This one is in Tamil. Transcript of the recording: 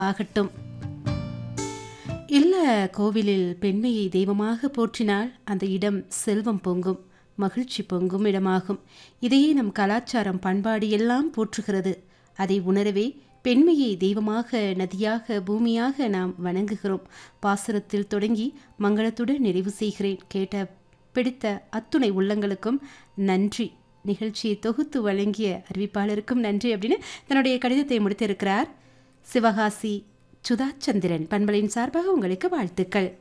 ஆகட்டும் இல்ல கோவிலில் பெண்மையை தெய்வமாக போற்றினால் அந்த இடம் செல்வம் பொங்கும் மகிழ்ச்சி பொங்கும் இடமாகும் இதையே நம் கலாச்சாரம் பண்பாடு எல்லாம் போற்றுகிறது அதை உணரவே பெண்மையை தெய்வமாக நதியாக பூமியாக நாம் வணங்குகிறோம் பாசுரத்தில் தொடங்கி மங்களத்துடன் நிறைவு செய்கிறேன் கேட்ட பிடித்த அத்துணை உள்ளங்களுக்கும் நன்றி நிகழ்ச்சியை தொகுத்து வழங்கிய அறிவிப்பாளருக்கும் நன்றி அப்படின்னு தன்னுடைய கடிதத்தை முடித்திருக்கிறார் சிவகாசி சுதா சந்திரன் பண்பலின் சார்பாக உங்களுக்கு வாழ்த்துக்கள்